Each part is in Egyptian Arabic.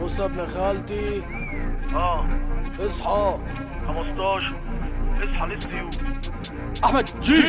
بص يا ابن خالتي اه اصحى 15 اصحى للسيوف احمد جي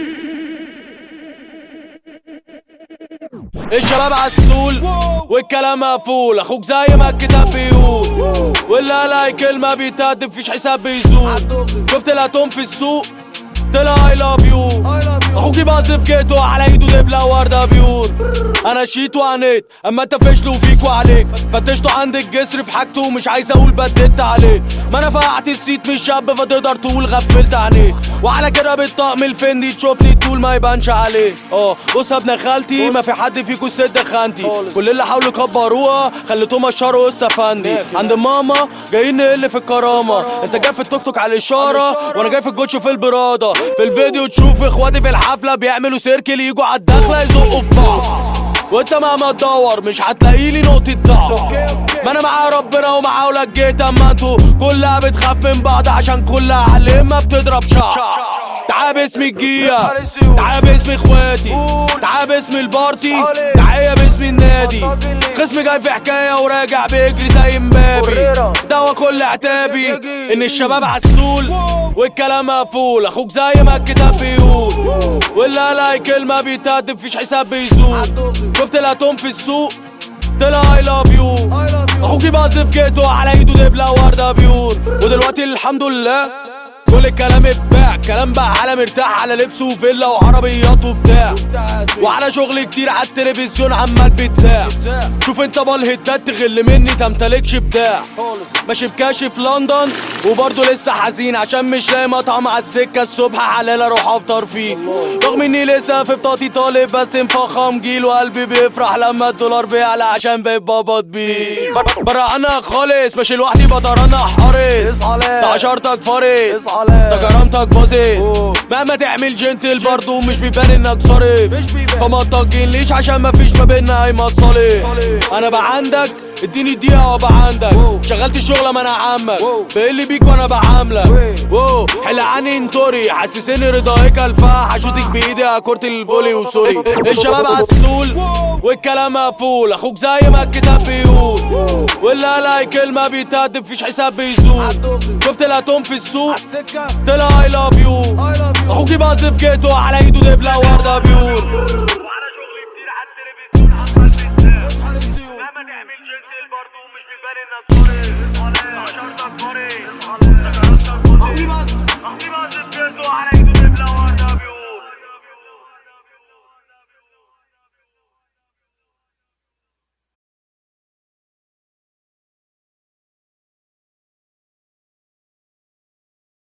الشباب عالسول والكلام مقفول اخوك زي ما الكتاب بيقول واللي لاقي كلمه بيتهدم فيش حساب بيزول شفت الاتوم في السوق طلع اي لاف يو اخوك يبقى جيته على ايده دبله ورده بيور انا شيت وعنيت اما انت فشل وفيك وعليك فتشته عند الجسر في حاجته ومش عايز اقول بددت عليه ما انا فقعت السيت مش شاب فتقدر تقول غفلت عينيه وعلى كده بالطقم الفندي تشوفني تقول ما يبانش عليه اه بص يا ابن خالتي ما في حد فيكو سد خانتي كل اللي حاولوا يكبروها خليتهم اشروا استفندي عند ماما جايين نقل في الكرامه انت جاي في التوك توك على الاشاره وانا جاي في الجوتش في البراده في الفيديو تشوف اخواتي في الحفله بيعملوا سيركل يجوا على الدخله يزقوا في بعض وانت مهما تدور مش هتلاقي لي نقطة ضعف ما انا مع ربنا ومع اولاد جيت اما انتوا كلها بتخاف من بعض عشان كلها على ما بتضرب شعر تعال باسم الجية تعال باسم اخواتي تعال باسم البارتي تعال باسم النادي خصم جاي في حكاية وراجع بيجري زي مبابي دوا كل عتابي ان الشباب عالسول والكلام مقفول اخوك زي ما الكتاب بيقول واللي لاقي كلمة بيتهدم فيش حساب بيزول شفت الاتوم في السوق طلع اي لاف يو اخوك يبقى في جيته على ايده دبله ورده بيور ودلوقتي الحمد لله كل الكلام اتباع كلام بقى على مرتاح على لبس وفيلا وعربيات وبتاع وعلى شغل كتير على التلفزيون عمال بيتذاع شوف انت بالهتات تغل مني تمتلكش بتاع ماشي بكاش في لندن وبرضه لسه حزين عشان مش لاقي مطعم على السكه الصبح حلال اروح افطر فيه رغم اني لسه في بطاقتي طالب بس مفخم جيل وقلبي بيفرح لما الدولار بيعلى عشان بقيت بقبض بيه برا عنك خالص ماشي لوحدي بطرنا حارس تعشرتك فارس ده كرامتك باظت مهما تعمل جنتل برضه مش بيبان انك صارف فما تطجنليش عشان مفيش ما بينا اي مصالح انا بقى عندك اديني دقيقة وابقى عندك شغلت الشغلة ما انا عمك بقل بيك وانا بعاملك واو حل عني انطري حسسني رضاك الفاح اشوتك بايدي كرة الفولي وسوري الشباب عالسول والكلام مقفول اخوك زي ما الكتاب بيقول واللي لاقي كلمة بيتهدم فيش حساب بيزول شفت الاتوم في السوق طلع اي لاف يو اخوك يبقى في جيته على ايده دبلة ورده بيور وعلى شغل كتير على التلفزيون عمال بيتذاع مهما تعمل جنتل برضه مش بيبان انك صارف عشرتك فارس ده كرامتك باظت اخوي بقى في جيته على ايده دبله